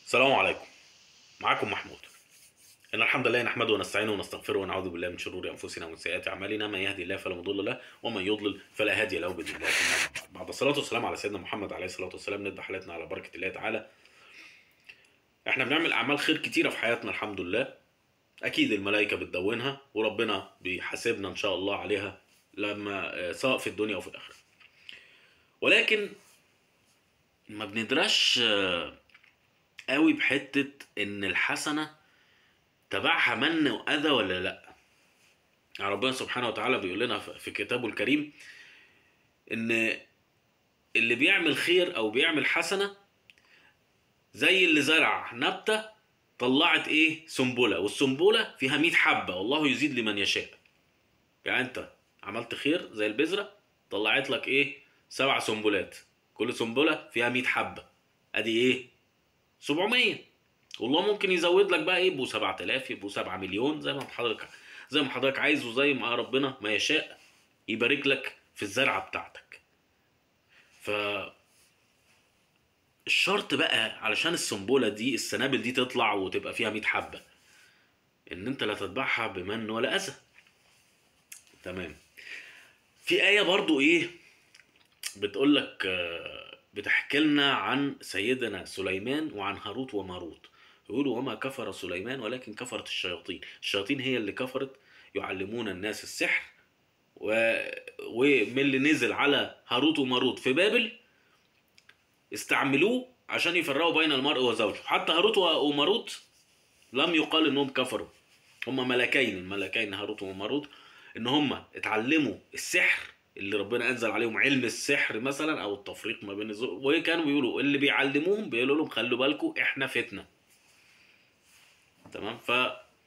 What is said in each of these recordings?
السلام عليكم معكم محمود إن الحمد لله نحمده ونستعينه ونستغفره ونعوذ بالله من شرور أنفسنا ومن سيئات أعمالنا من يهدي الله فلا مضل له ومن يضلل فلا هادي له بإذن الله ثم بعد الصلاة والسلام على سيدنا محمد عليه الصلاة والسلام نذبح حالتنا على بركة الله تعالى احنا بنعمل أعمال خير كتيرة في حياتنا الحمد لله أكيد الملائكة بتدونها وربنا بيحاسبنا إن شاء الله عليها لما آه، سواء في الدنيا أو في الآخرة ولكن ما بندرش آه، قوي بحتة إن الحسنة تبعها من وأذى ولا لأ يعني ربنا سبحانه وتعالى بيقول لنا في في كتابه الكريم إن اللي بيعمل خير أو بيعمل حسنة زي اللي زرع نبتة طلعت إيه سنبلة والسنبلة فيها 100 حبة والله يزيد لمن يشاء يعني أنت عملت خير زي البذرة طلعت لك إيه سبع سنبلات كل سنبلة فيها 100 حبة أدي إيه 700 والله ممكن يزود لك بقى ايه يبقوا 7000 يبقوا 7 مليون زي ما حضرتك زي ما حضرتك عايز وزي ما ربنا ما يشاء يبارك لك في الزرعه بتاعتك ف الشرط بقى علشان السنبله دي السنابل دي تطلع وتبقى فيها 100 حبه ان انت لا تتبعها بمن ولا اذى تمام في ايه برضو ايه بتقول لك آه، بتحكي لنا عن سيدنا سليمان وعن هاروت وماروت يقولوا وما كفر سليمان ولكن كفرت الشياطين الشياطين هي اللي كفرت يعلمون الناس السحر و... ومن اللي نزل على هاروت وماروت في بابل استعملوه عشان يفرقوا بين المرء وزوجه حتى هاروت و- وماروت لم يقال انهم كفروا هم ملكين الملكين هاروت وماروت ان هم اتعلموا السحر اللي ربنا انزل عليهم علم السحر مثلا او التفريق ما بين الزوج وكانوا بيقولوا اللي بيعلموهم بيقولوا لهم خلوا بالكم احنا فتنه تمام ف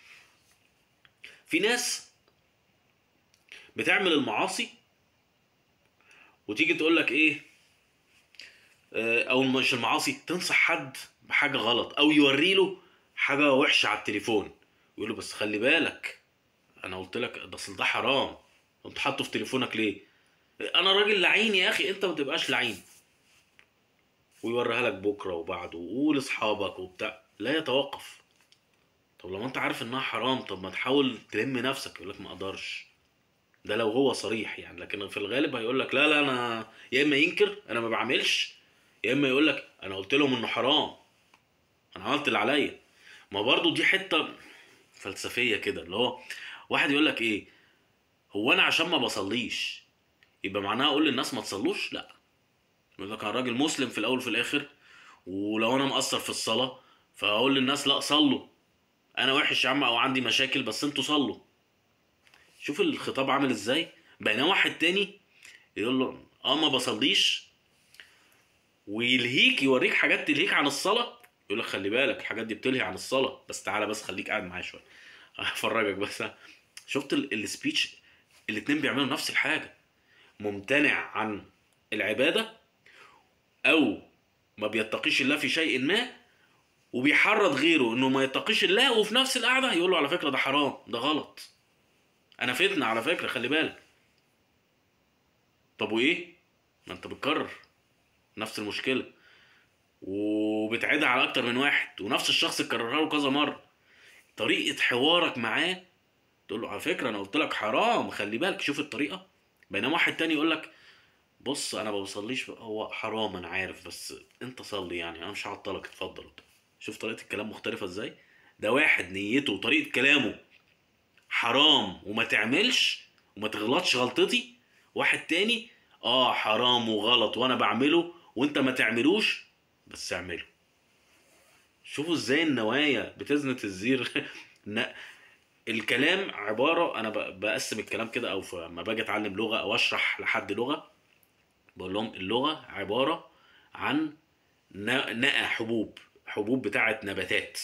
في ناس بتعمل المعاصي وتيجي تقول لك ايه آه، او مش المعاصي تنصح حد بحاجه غلط او يوري له حاجه وحشه على التليفون يقول له بس خلي بالك انا قلت لك ده اصل ده حرام انت حاطه في تليفونك ليه انا راجل لعين يا اخي انت ما تبقاش لعين ويوريها لك بكره وبعده وقول لاصحابك وبتاع لا يتوقف طب لما انت عارف انها حرام طب ما تحاول تلم نفسك يقول لك ما اقدرش ده لو هو صريح يعني لكن في الغالب هيقول لك لا لا انا يا اما ينكر انا ما بعملش يا اما يقول لك انا قلت لهم انه حرام انا عملت اللي عليا ما برضو دي حته فلسفيه كده اللي هو واحد يقول لك ايه هو انا عشان ما بصليش يبقى معناها اقول للناس ما تصلوش لا يقول لك انا راجل مسلم في الاول وفي الاخر ولو انا مقصر في الصلاه فاقول للناس لا صلوا انا وحش يا عم او عندي مشاكل بس انتوا صلوا شوف الخطاب عامل ازاي بينما واحد تاني يقول له اه ما بصليش ويلهيك يوريك حاجات تلهيك عن الصلاه يقول لك خلي بالك الحاجات دي بتلهي عن الصلاه بس تعالى بس خليك قاعد معايا شويه هفرجك بس شفت ال- السبيتش الاتنين بيعملوا نفس الحاجه ممتنع عن العباده او ما بيتقيش الله في شيء ما وبيحرض غيره انه ما يتقيش الله وفي نفس القعده يقول له على فكره ده حرام ده غلط انا فتنه على فكره خلي بالك طب وايه ما انت بتكرر نفس المشكله وبتعيدها على اكتر من واحد ونفس الشخص تكررها له كذا مره طريقه حوارك معاه تقول له على فكره انا قلت لك حرام خلي بالك شوف الطريقه بينما واحد تاني يقول لك بص انا ما بصليش هو حرام انا عارف بس انت صلي يعني انا مش هعطلك اتفضل شوف طريقه الكلام مختلفه ازاي ده واحد نيته وطريقه كلامه حرام وما تعملش وما تغلطش غلطتي واحد تاني اه حرام وغلط وانا بعمله وانت ما تعملوش بس اعمله شوفوا ازاي النوايا بتزنة الزير ن- الكلام عبارة أنا ب- بقسم الكلام كده أو لما باجي أتعلم لغة أو أشرح لحد لغة بقول لهم اللغة عبارة عن ن- نقى حبوب حبوب بتاعت نباتات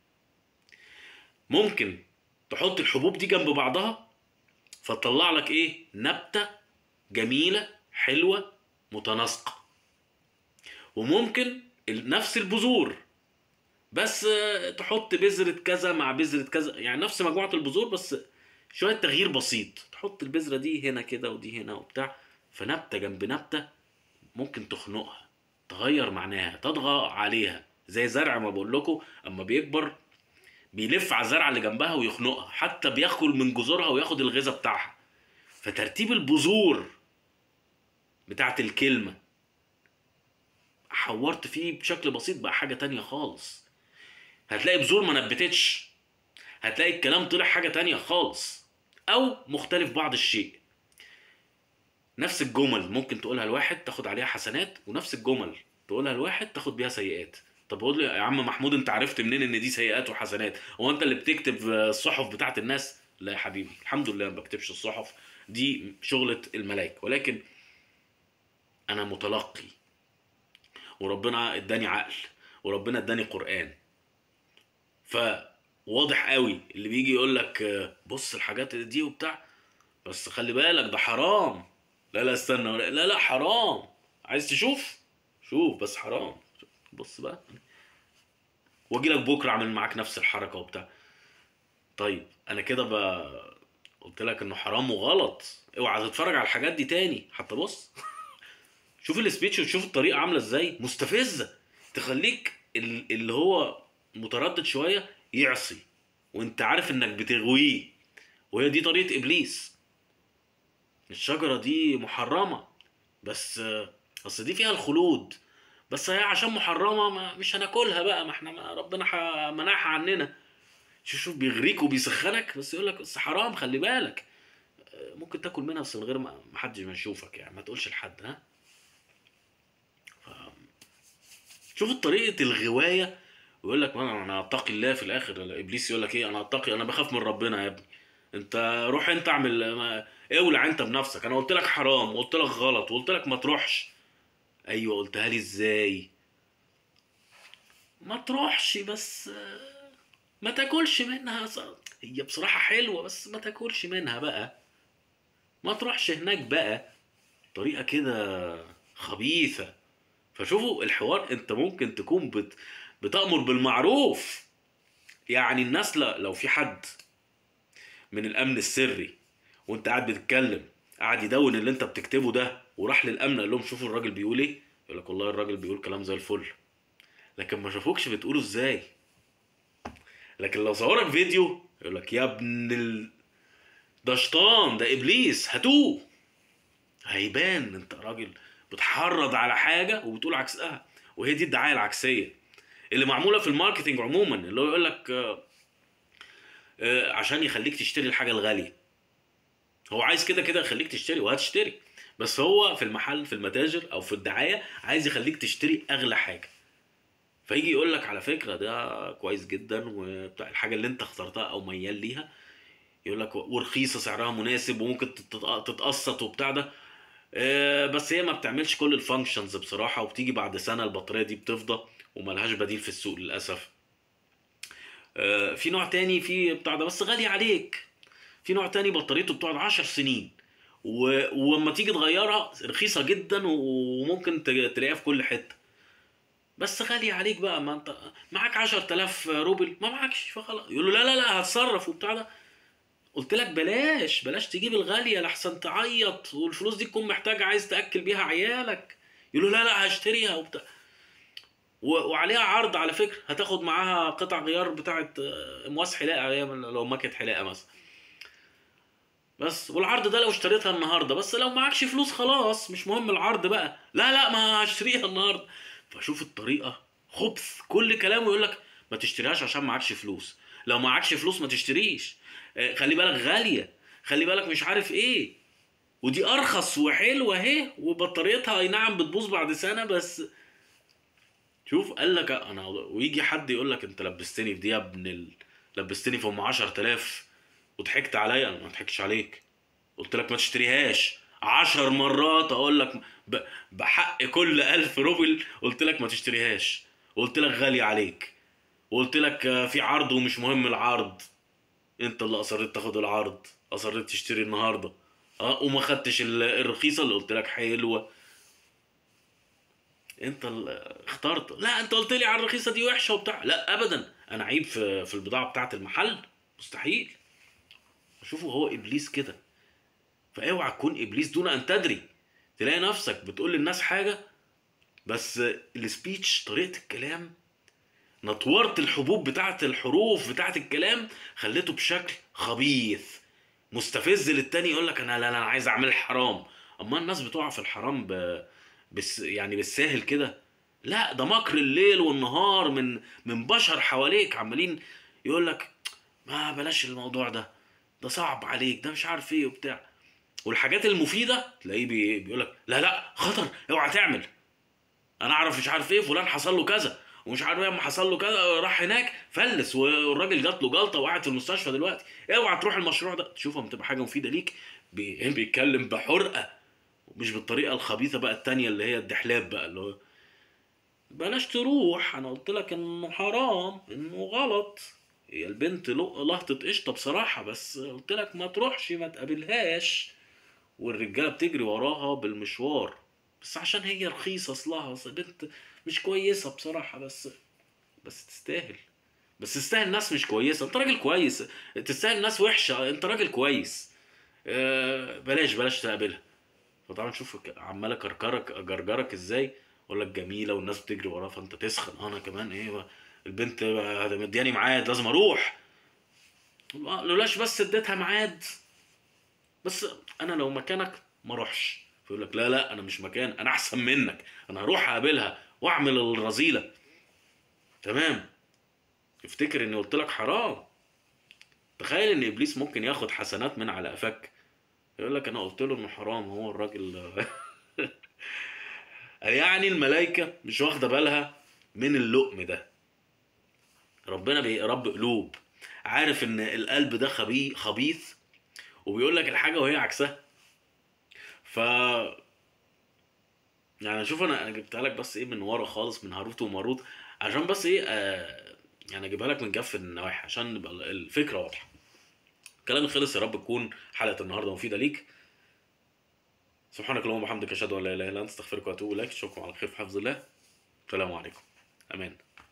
ممكن تحط الحبوب دي جنب بعضها فتطلع لك ايه نبتة جميلة حلوة متناسقة وممكن ال- نفس البذور بس آه، تحط بذرة كذا مع بذرة كذا يعني نفس مجموعة البذور بس شوية تغيير بسيط تحط البذرة دي هنا كده ودي هنا وبتاع فنبتة جنب نبتة ممكن تخنقها تغير معناها تطغى عليها زي زرع ما بقول لكم اما بيكبر بيلف على الزرعه اللي جنبها ويخنقها حتى بياكل من جذورها وياخد الغذاء بتاعها فترتيب البذور بتاعت الكلمه حورت فيه بشكل بسيط بقى حاجه تانية خالص هتلاقي بذور ما نبتتش هتلاقي الكلام طلع حاجه تانية خالص او مختلف بعض الشيء نفس الجمل ممكن تقولها لواحد تاخد عليها حسنات ونفس الجمل تقولها لواحد تاخد بيها سيئات طب قول لي يا عم محمود انت عرفت منين ان دي سيئات وحسنات هو انت اللي بتكتب الصحف بتاعت الناس لا يا حبيبي الحمد لله ما بكتبش الصحف دي شغلة الملائكة ولكن انا متلقي وربنا اداني عقل وربنا اداني قرآن فواضح قوي اللي بيجي يقول لك آه، بص الحاجات دي وبتاع بس خلي بالك ده حرام لا لا استنى لا لا حرام عايز تشوف شوف بس حرام بص بقى واجي لك بكره اعمل معاك نفس الحركه وبتاع طيب انا كده ب... قلت لك انه حرام وغلط اوعى تتفرج على الحاجات دي تاني حتى بص شوف السبيتش وتشوف الطريقه عامله ازاي مستفزه تخليك ال- اللي هو متردد شويه يعصي وانت عارف انك بتغويه وهي دي طريقه ابليس الشجره دي محرمه بس آه، اصل دي فيها الخلود بس هي عشان محرمه ما مش هناكلها بقى ما احنا ما ربنا ح- منعها عننا شوف شوف بيغريك وبيسخنك بس يقول لك بس حرام خلي بالك آه، ممكن تاكل منها بس من غير ما ما حدش ما يشوفك يعني ما تقولش لحد ها ف- شوف طريقه الغوايه ويقول لك ما انا اتقي الله في الاخر ابليس يقول لك ايه انا اتقي انا بخاف من ربنا يا ابني انت روح انت اعمل ما- اولع انت بنفسك انا قلت لك حرام وقلت لك غلط وقلت لك ما تروحش ايوه قلتها لي ازاي ما تروحش بس آه، ما تاكلش منها ص- هي بصراحة حلوة بس ما تاكلش منها بقى ما تروحش هناك بقى طريقة كده خبيثة فشوفوا الحوار انت ممكن تكون بت... بتأمر بالمعروف يعني الناس ل- لو في حد من الامن السري وانت قاعد بتتكلم قاعد يدون اللي انت بتكتبه ده وراح للامن قال لهم شوفوا الراجل بيقول ايه يقول لك والله الراجل بيقول كلام زي الفل لكن ما شافوكش بتقوله ازاي لكن لو صورك فيديو يقول لك يا ابن ال... ده شيطان ده ابليس هاتوه هيبان انت راجل بتحرض على حاجه وبتقول عكسها وهي دي الدعايه العكسيه اللي معموله في الماركتينج عموما اللي هو يقول لك آه، آه، عشان يخليك تشتري الحاجه الغاليه هو عايز كده كده يخليك تشتري وهتشتري بس هو في المحل في المتاجر او في الدعايه عايز يخليك تشتري اغلى حاجه فيجي يقول لك على فكره ده كويس جدا وبتاع الحاجه اللي انت اخترتها او ميال ليها يقول لك ورخيصه سعرها مناسب وممكن تت- تتقسط وبتاع ده آه، بس هي ما بتعملش كل الفانكشنز بصراحه وبتيجي بعد سنه البطاريه دي بتفضى وملهاش بديل في السوق للاسف آه، في نوع تاني في بتاع ده بس غالي عليك في نوع تاني بطاريته بتقعد 10 سنين و... ولما تيجي تغيرها رخيصه جدا وممكن ت- تلاقيها في كل حته بس غالي عليك بقى ما انت معاك 10000 روبل ما معكش فخلاص يقول له لا لا لا هتصرف وبتاع ده قلت لك بلاش بلاش تجيب الغاليه لحسن تعيط والفلوس دي تكون محتاجه عايز تاكل بيها عيالك يقول له لا لا هشتريها وبتاع و- وعليها عرض على فكره هتاخد معاها قطع غيار بتاعت آه، مواس حلاقه هي من- لو ماكت حلاقه مثلا بس والعرض ده لو اشتريتها النهارده بس لو معكش فلوس خلاص مش مهم العرض بقى لا لا ما هشتريها النهارده فشوف الطريقه خبث كل كلامه يقول لك ما تشتريهاش عشان معكش فلوس لو معكش فلوس ما تشتريش آه، خلي بالك غاليه خلي بالك مش عارف ايه ودي ارخص وحلوه اهي وبطاريتها اي نعم بتبوظ بعد سنه بس شوف قال لك انا ويجي حد يقول لك انت لبستني في دي يا ابن ال... لبستني في ام 10000 وضحكت عليا انا ما ضحكتش عليك قلت لك ما تشتريهاش عشر مرات اقول لك ب... بحق كل ألف روبل قلت لك ما تشتريهاش قلت لك غالي عليك وقلت لك آه، في عرض ومش مهم العرض انت اللي اصريت تاخد العرض اصريت تشتري النهارده اه وما خدتش ال- الرخيصه اللي قلت لك حلوه انت اللي اخترت لا انت قلت لي على الرخيصه دي وحشه وبتاع لا ابدا انا عيب في في البضاعه بتاعه المحل مستحيل شوفوا هو ابليس كده فاوعى تكون ابليس دون ان تدري تلاقي نفسك بتقول للناس حاجه بس السبيتش طريقه الكلام نطورت الحبوب بتاعت الحروف بتاعت الكلام خليته بشكل خبيث مستفز للتاني يقول لك انا لا لا انا عايز اعمل حرام اما الناس بتقع في الحرام ب... بس يعني بالساهل كده لا ده مكر الليل والنهار من من بشر حواليك عمالين يقول لك ما بلاش الموضوع ده ده صعب عليك ده مش عارف ايه وبتاع والحاجات المفيده تلاقيه بي... بيقول لك لا لا خطر اوعى تعمل انا اعرف مش عارف ايه فلان حصل له كذا ومش عارف ايه اما حصل له كذا راح هناك فلس والراجل جات له جلطه وقعد في المستشفى دلوقتي اوعى تروح المشروع ده تشوفها بتبقى حاجه مفيده ليك بي... بيتكلم بحرقه مش بالطريقه الخبيثه بقى التانية اللي هي الدحلاب بقى اللي هو بلاش تروح انا قلت لك انه حرام انه غلط هي البنت لق- لقطة قشطة بصراحة بس قلت لك ما تروحش ما تقابلهاش والرجالة بتجري وراها بالمشوار بس عشان هي رخيصة اصلها أصل بنت مش كويسة بصراحة بس بس تستاهل بس تستاهل ناس مش كويسة انت راجل كويس تستاهل ناس وحشة انت راجل كويس آه، بلاش بلاش تقابلها فطبعا شوف ك- عمال كركرك جرجرك ازاي اقول لك جميله والناس بتجري وراها فانت تسخن آه، انا كمان ايه بقى البنت بقى مدياني ميعاد لازم اروح آه، لولاش بس اديتها ميعاد بس انا لو مكانك ما اروحش فيقول لك لا لا انا مش مكان انا احسن منك انا هروح اقابلها واعمل الرذيله تمام افتكر اني قلت لك حرام تخيل ان ابليس ممكن ياخد حسنات من على قفاك يقول لك انا قلت له انه حرام هو الراجل يعني الملائكه مش واخده بالها من اللقم ده ربنا بيرب قلوب عارف ان القلب ده خبي خبيث وبيقول لك الحاجه وهي عكسها ف يعني شوف انا انا جبتها لك بس ايه من ورا خالص من هاروت وماروت عشان بس ايه آه يعني اجيبها لك من جف النواحي عشان نبقى الفكره واضحه كلامي خلص يا رب تكون حلقه النهارده مفيده ليك سبحانك اللهم وبحمدك اشهد ان لا اله الا انت استغفرك واتوب اليك اشوفكم على خير في حفظ الله السلام عليكم امان